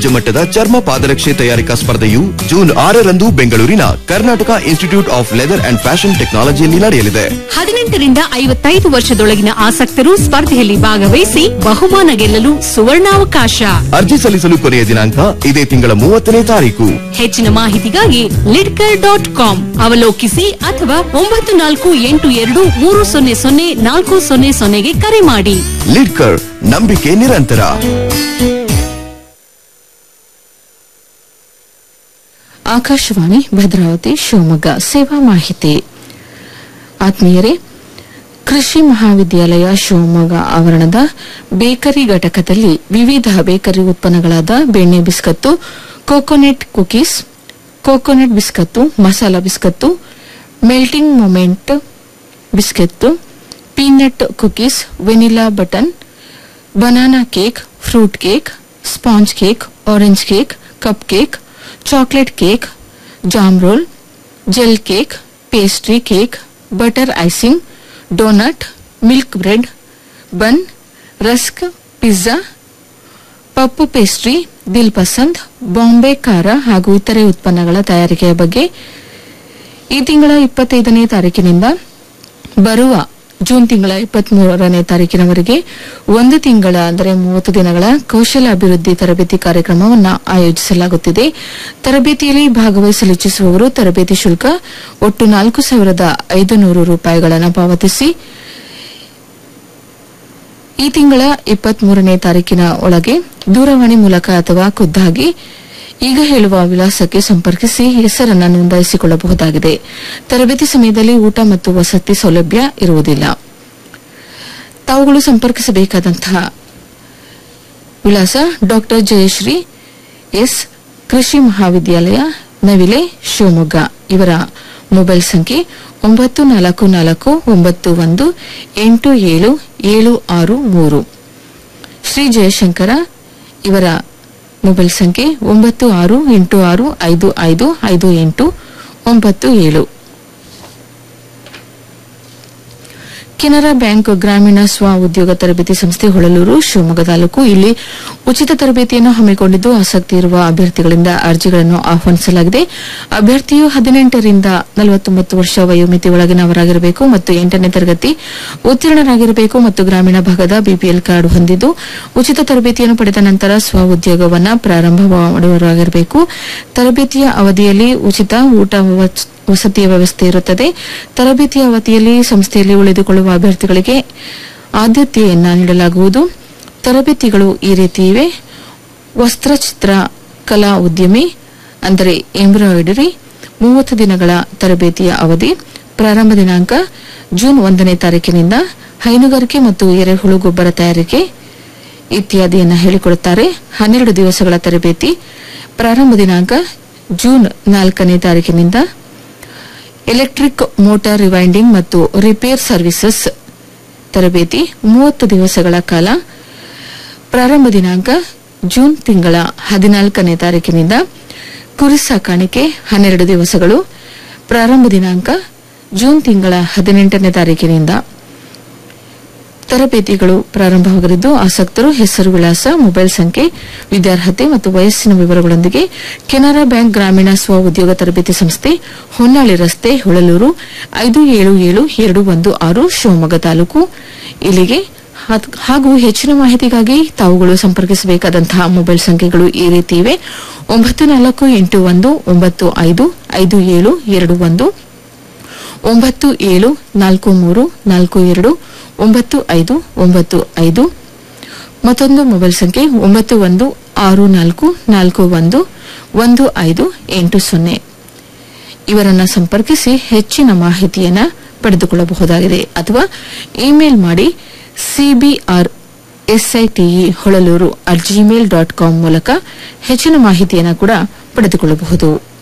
ರಾಜ್ಯ ಮಟ್ಟದ ಚರ್ಮ ಪಾದರಕ್ಷೆ ತಯಾರಿಕಾ ಸ್ಪರ್ಧೆಯು ಜೂನ್ ಆರರಂದು ಬೆಂಗಳೂರಿನ Karnataka institute of leather and fashion ಟೆಕ್ನಾಲಜಿಯಲ್ಲಿ ನಡೆಯಲಿದೆ ಹದಿನೆಂಟರಿಂದ ಐವತ್ತೈದು ವರ್ಷದೊಳಗಿನ ಆಸಕ್ತರು ಸ್ಪರ್ಧೆಯಲ್ಲಿ ಭಾಗವಹಿಸಿ ಬಹುಮಾನ ಗೆಲ್ಲಲು ಸುವರ್ಣಾವಕಾಶ ಅರ್ಜಿ ಸಲ್ಲಿಸಲು ಕೊನೆಯ ದಿನಾಂಕ ಇದೇ ತಿಂಗಳ ಮೂವತ್ತನೇ ತಾರೀಕು ಹೆಚ್ಚಿನ ಮಾಹಿತಿಗಾಗಿ ಲಿಡ್ಕರ್ ಡಾಟ್ ಕಾಮ್ ಅವಲೋಕಿಸಿ ಅಥವಾ ಒಂಬತ್ತು ನಾಲ್ಕು ಎಂಟು ಎರಡು ಮೂರು ಸೊನ್ನೆ ಸೊನ್ನೆ ನಾಲ್ಕು ಸೊನ್ನೆ ಸೊನ್ನೆಗೆ ಕರೆ ಮಾಡಿ ಲಿಡ್ಕರ್ ನಂಬಿಕೆ ನಿರಂತರ ಆಕಾಶವಾಣಿ ಭದ್ರಾವತಿ ಶಿವಮೊಗ್ಗ ಸೇವಾ ಮಾಹಿತಿ ಆತ್ಮೀಯರೇ ಕೃಷಿ ಮಹಾವಿದ್ಯಾಲಯ ಶಿವಮೊಗ್ಗ ಆವರಣದ ಬೇಕರಿ ಘಟಕದಲ್ಲಿ ವಿವಿಧ ಬೇಕರಿ ಉತ್ಪನ್ನಗಳಾದ ಬೆಣ್ಣೆ biscuit coconut cookies coconut biscuit masala biscuit melting moment biscuit peanut cookies vanilla button banana cake fruit cake sponge cake orange cake cupcake chocolate cake jam roll jelly cake pastry cake butter icing donut milk bread bun rusk pizza puff pastry dil pasand Bombay ಖಾರ ಹಾಗೂ ಇತರೆ ಉತ್ಪನ್ನಗಳ ತಯಾರಿಕೆಯ ಬಗ್ಗೆ ಈ ತಿಂಗಳ ಇಪ್ಪತ್ತೈದನೇ ತಾರೀಕಿನಿಂದ ಬರುವ ಜೂನ್ ತಿಂಗಳ ಇಪ್ಪತ್ಮೂರನೇ ತಾರೀಕಿನವರೆಗೆ ಒಂದು ತಿಂಗಳ ಅಂದರೆ ಮೂವತ್ತು ದಿನಗಳ ಕೌಶಲ ಅಭಿವೃದ್ಧಿ ತರಬೇತಿ ಕಾರ್ಯಕ್ರಮವನ್ನು ಆಯೋಜಿಸಲಾಗುತ್ತಿದೆ ತರಬೇತಿಯಲ್ಲಿ ಭಾಗವಹಿಸಲು ಇಚ್ಛಿಸುವವರು ತರಬೇತಿ ಶುಲ್ಕ ಒಟ್ಟು ನಾಲ್ಕು ಸಾವಿರದ ಐದು ನೂರು ರೂಪಾಯಿಗಳನ್ನು ಪಾವತಿಸಿ ಈ ತಿಂಗಳ ಇಪ್ಪತ್ಮೂರನೇ ತಾರೀಕಿನ ಒಳಗೆ ದೂರವಾಣಿ ಮೂಲಕ ಅಥವಾ ಖುದ್ದಾಗಿ ಈಗ ಹೇಳುವ ವಿಳಾಸಕ್ಕೆ ಸಂಪರ್ಕಿಸಿ ಹೆಸರನ್ನು ನೋಂದಾಯಿಸಿಕೊಳ್ಳಬಹುದಾಗಿದೆ ತರಬೇತಿ ಸಮಯದಲ್ಲಿ ಊಟ ಮತ್ತು ವಸತಿ ಸೌಲಭ್ಯ ಇರುವುದಿಲ್ಲ ತಾವುಗಳು ಸಂಪರ್ಕಿಸಬೇಕಾದಂತಹ ವಿಳಾಸ ಡಾಕ್ಟರ್ ಜಯಶ್ರೀ ಎಸ್ ಕೃಷಿ ಮಹಾವಿದ್ಯಾಲಯ ನವಿಲೆ ಶಿವಮೊಗ್ಗ ಇವರ ಮೊಬೈಲ್ ಸಂಖ್ಯೆ ಒಂಬತ್ತು ನಾಲ್ಕು ನಾಲ್ಕು ಒಂಬತ್ತು ಒಂದು ಎಂಟು ಏಳು ಏಳು ಆರು ಮೂರು ಶ್ರೀ ಜಯಶಂಕರ ಇವರ ಮೊಬೈಲ್ ಸಂಖ್ಯೆ ಒಂಬತ್ತು ಆರು ಎಂಟು ಆರು ಐದು ಐದು ಐದು ಎಂಟು ಒಂಬತ್ತು ಏಳು ಕೆನರಾ ಬ್ಯಾಂಕ್ ಗ್ರಾಮೀಣ ಸ್ವ ಉದ್ಯೋಗ ತರಬೇತಿ ಸಂಸ್ಥೆ ಹೊಳಲೂರು ಶಿವಮೊಗ್ಗ ತಾಲೂಕು ಇಲ್ಲಿ ಉಚಿತ ತರಬೇತಿಯನ್ನು ಹಮ್ಮಿಕೊಂಡಿದ್ದು ಆಸಕ್ತಿ ಇರುವ ಅಭ್ಯರ್ಥಿಗಳಿಂದ ಅರ್ಜಿಗಳನ್ನು ಆಹ್ವಾನಿಸಲಾಗಿದೆ ಅಭ್ಯರ್ಥಿಯು ಹದಿನೆಂಟರಿಂದ ನಲವತ್ತೊಂಬತ್ತು ವರ್ಷ ವಯೋಮಿತಿ ಒಳಗಿನವರಾಗಿರಬೇಕು ಮತ್ತು ಎಂಟನೇ ತರಗತಿ ಉತ್ತೀರ್ಣರಾಗಿರಬೇಕು ಮತ್ತು ಗ್ರಾಮೀಣ ಭಾಗದ ಬಿಪಿಎಲ್ ಕಾರ್ಡ್ ಹೊಂದಿದ್ದು ಉಚಿತ ತರಬೇತಿಯನ್ನು ಪಡೆದ ನಂತರ ಸ್ವ ಉದ್ಯೋಗವನ್ನು ಪ್ರಾರಂಭ ಮಾಡುವವರಾಗಿರಬೇಕು ತರಬೇತಿಯ ಅವಧಿಯಲ್ಲಿ ಉಚಿತ ಊಟ ವಚ್- ವಸತಿಯ ವ್ಯವಸ್ಥೆ ಇರುತ್ತದೆ ತರಬೇತಿಯ ಅವಧಿಯಲ್ಲಿ ಸಂಸ್ಥೆಯಲ್ಲಿ ಉಳಿದುಕೊಳ್ಳುವ ಅಭ್ಯರ್ಥಿಗಳಿಗೆ ಆದ್ಯತೆಯನ್ನ ನೀಡಲಾಗುವುದು ತರಬೇತಿಗಳು ಈ ರೀತಿ ಇವೆ ವಸ್ತ್ರಚಿತ್ರ ಕಲಾ ಉದ್ಯಮಿ ಅಂದರೆ ಎಂಬ್ರಾಯ್ಡರಿ ಮೂವತ್ತು ದಿನಗಳ ತರಬೇತಿಯ ಅವಧಿ ಪ್ರಾರಂಭ ದಿನಾಂಕ ಜೂನ್ ಒಂದನೇ ತಾರೀಕಿನಿಂದ ಹೈನುಗಾರಿಕೆ ಮತ್ತು ಎರೆಹುಳು ಗೊಬ್ಬರ ತಯಾರಿಕೆ ಇತ್ಯಾದಿಯನ್ನು ಹೇಳಿಕೊಡುತ್ತಾರೆ ಹನ್ನೆರಡು ದಿವಸಗಳ ತರಬೇತಿ ಪ್ರಾರಂಭ ದಿನಾಂಕ ಜೂನ್ ನಾಲ್ಕನೇ ತಾರೀಕಿನಿಂದ ಎಲೆಕ್ಟ್ರಿಕ್ ಮೋಟಾರ್ ರಿವೈಂಡಿಂಗ್ ಮತ್ತು ರಿಪೇರ್ ಸರ್ವಿಸಸ್ ತರಬೇತಿ ಮೂವತ್ತು ದಿವಸಗಳ ಕಾಲ ಪ್ರಾರಂಭ ದಿನಾಂಕ ಜೂನ್ ತಿಂಗಳ ಹದಿನಾಲ್ಕನೇ ತಾರೀಕಿನಿಂದ ಕುರಿ ಸಾಕಾಣಿಕೆ ಹನ್ನೆರಡು ದಿವಸಗಳು ಪ್ರಾರಂಭ ದಿನಾಂಕ ಜೂನ್ ತಿಂಗಳ ಹದಿನೆಂಟನೇ ತಾರೀಕಿನಿಂದ ತರಬೇತಿಗಳು ಪ್ರಾರಂಭವಾಗಲಿದ್ದು ಆಸಕ್ತರು ಹೆಸರು ವಿಳಾಸ ಮೊಬೈಲ್ ಸಂಖ್ಯೆ ವಿದ್ಯಾರ್ಹತೆ ಮತ್ತು ವಯಸ್ಸಿನ ವಿವರಗಳೊಂದಿಗೆ ಕೆನರಾ ಬ್ಯಾಂಕ್ ಗ್ರಾಮೀಣ ಸ್ವ ಉದ್ಯೋಗ ತರಬೇತಿ ಸಂಸ್ಥೆ ಹೊನ್ನಾಳಿ ರಸ್ತೆ ಹೊಳಲೂರು ಐದು ಏಳು ಏಳು ಎರಡು ಒಂದು ಆರು ಶಿವಮೊಗ್ಗ ತಾಲೂಕು ಇಲ್ಲಿಗೆ ಹಾತ್- ಹಾಗೂ ಹೆಚ್ಚಿನ ಮಾಹಿತಿಗಾಗಿ ತಾವುಗಳು ಸಂಪರ್ಕಿಸಬೇಕಾದಂತಹ ಮೊಬೈಲ್ ಸಂಖ್ಯೆಗಳು ಈ ರೀತಿ ಇವೆ ಒಂಬತ್ತು ನಾಲ್ಕು ಎಂಟು ಒಂದು ಒಂಬತ್ತು ಐದು ಐದು ಏಳು ಎರಡು ಒಂದು ಒಂಬತ್ತು ಏಳು ನಾಲ್ಕು ಮೂರು ನಾಲ್ಕು ಎರಡು ಒಂಬತ್ತು ಐದು ಒಂಬತ್ತು ಐದು ಮತ್ತೊಂದು ಮೊಬೈಲ್ ಸಂಖ್ಯೆ ಒಂಬತ್ತು ಒಂದು ಆರು ನಾಲ್ಕು ನಾಲ್ಕು ಒಂದು ಒಂದು ಐದು ಎಂಟು ಸೊನ್ನೆ ಇವರನ್ನ ಸಂಪರ್ಕಿಸಿ ಹೆಚ್ಚಿನ ಮಾಹಿತಿಯನ್ನ ಪಡೆದುಕೊಳ್ಳಬಹುದಾಗಿದೆ ಅಥವಾ ಇಮೇಲ್ ಮಾಡಿ C B R S I T E Holalur at Gmail dot com ಮೂಲಕ ಹೆಚ್ಚಿನ ಮಾಹಿತಿಯನ್ನು ಕೂಡ ಪಡೆದುಕೊಳ್ಳಬಹುದು